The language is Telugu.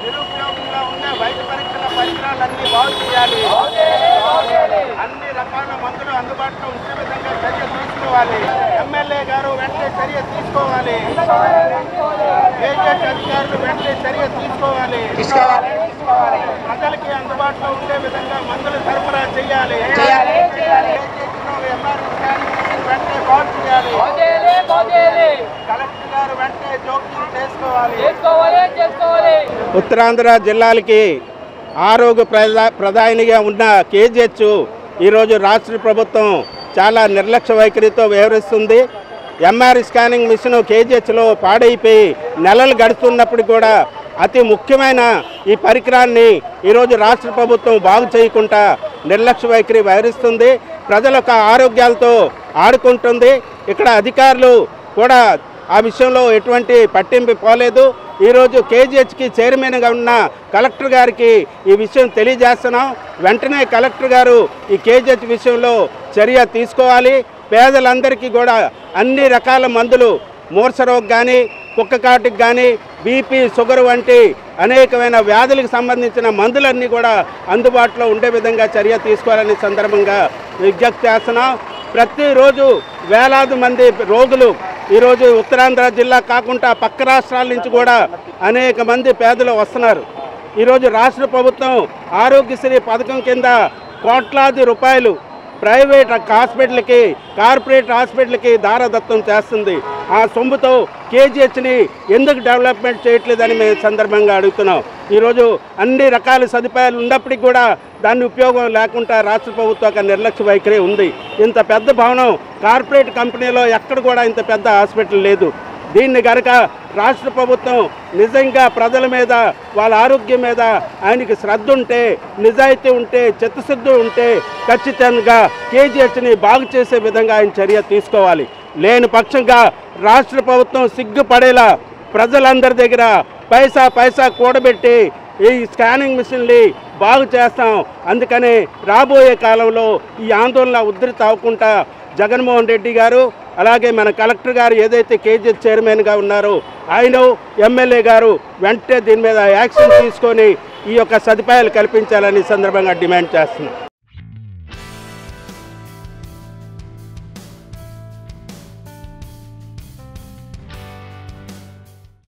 నిరుపయోగంగా ఉండే వైద్య పరీక్షల పరికరాలన్నీ బాగు చేయాలి అన్ని రకాల మందులు అందుబాటులో ఉంచే విధంగా చర్య తీసుకోవాలి ఎమ్మెల్యే గారు వెంటనే చర్య తీసుకోవాలి ఏజెంట్ అధికారులు వెంటనే చర్య తీసుకోవాలి ప్రజలకి అందుబాటులో ఉండే విధంగా మందులు సరఫరా చేయాలి ఏజెంట్ను ఎంఆర్ఓ స్కానింగ్ వెంటనే బాగు చేయాలి కలెక్టర్ గారు వెంటనే జోక్యం చేసుకోవాలి ఉత్తరాంధ్ర జిల్లాలకి ఆరోగ్య ప్రధా ప్రధానిగా ఉన్న కేజీహెచ్ ఈరోజు రాష్ట్ర ప్రభుత్వం చాలా నిర్లక్ష్య వైఖరితో వ్యవహరిస్తుంది ఎంఆర్ స్కానింగ్ మిషన్ కేజీహెచ్లో పాడైపోయి నెలలు గడుస్తున్నప్పుడు కూడా అతి ముఖ్యమైన ఈ పరికరాన్ని ఈరోజు రాష్ట్ర ప్రభుత్వం బాగు చేయకుండా నిర్లక్ష్య వైఖరి వ్యవహరిస్తుంది ప్రజల యొక్క ఆరోగ్యాలతో ఆడుకుంటుంది ఇక్కడ అధికారులు కూడా ఆ విషయంలో ఎటువంటి పట్టింపు పోలేదు ఈరోజు కేజీహెచ్కి చైర్మన్గా ఉన్న కలెక్టర్ గారికి ఈ విషయం తెలియజేస్తున్నాం వెంటనే కలెక్టర్ గారు ఈ కేజీహెచ్ విషయంలో చర్య తీసుకోవాలి పేదలందరికీ కూడా అన్ని రకాల మందులు మూర్ఛరోగ్ కానీ కుక్కకాటికి కానీ బీపీ షుగర్ వంటి అనేకమైన వ్యాధులకు సంబంధించిన మందులన్నీ కూడా అందుబాటులో ఉండే విధంగా చర్య తీసుకోవాలని సందర్భంగా విజ్ఞప్తి చేస్తున్నాం ప్రతిరోజు వేలాది మంది రోగులు ఈరోజు ఉత్తరాంధ్ర జిల్లా కాకుండా పక్క రాష్ట్రాల నుంచి కూడా అనేక మంది పేదలు వస్తున్నారు ఈరోజు రాష్ట్ర ప్రభుత్వం ఆరోగ్యశ్రీ పథకం కింద కోట్లాది రూపాయలు ప్రైవేట్ హాస్పిటల్కి కార్పొరేట్ హాస్పిటల్కి దారదత్తం చేస్తుంది ఆ సొమ్ముతో కేజీహెచ్ని ఎందుకు డెవలప్మెంట్ చేయట్లేదని మేము సందర్భంగా అడుగుతున్నాం ఈరోజు అన్ని రకాల సదుపాయాలు ఉన్నప్పటికీ కూడా దాని ఉపయోగం లేకుండా రాష్ట్ర ప్రభుత్వం ఒక నిర్లక్ష్య వైఖరి ఉంది ఇంత పెద్ద భవనం కార్పొరేట్ కంపెనీలో ఎక్కడ కూడా ఇంత పెద్ద హాస్పిటల్ లేదు దీన్ని కనుక రాష్ట్ర ప్రభుత్వం నిజంగా ప్రజల మీద వాళ్ళ ఆరోగ్యం మీద ఆయనకి శ్రద్ధ ఉంటే నిజాయితీ ఉంటే చిత్తశుద్ధి ఉంటే ఖచ్చితంగా కేజీహెచ్ని బాగు చేసే విధంగా ఆయన చర్య తీసుకోవాలి లేని పక్షంగా రాష్ట్ర ప్రభుత్వం సిగ్గుపడేలా ప్రజలందరి దగ్గర పైసా పైసా కూడబెట్టి ఈ స్కానింగ్ మిషన్ని బాగు చేస్తాం అందుకని రాబోయే కాలంలో ఈ ఆందోళన ఉధృత అవ్వకుండా జగన్మోహన్ రెడ్డి గారు అలాగే మన కలెక్టర్ గారు ఏదైతే కేజీ చైర్మన్గా ఉన్నారో ఆయన ఎమ్మెల్యే గారు వెంటనే దీని మీద యాక్షన్ తీసుకొని ఈ యొక్క సదుపాయాలు కల్పించాలని ఈ సందర్భంగా డిమాండ్ చేస్తున్నాం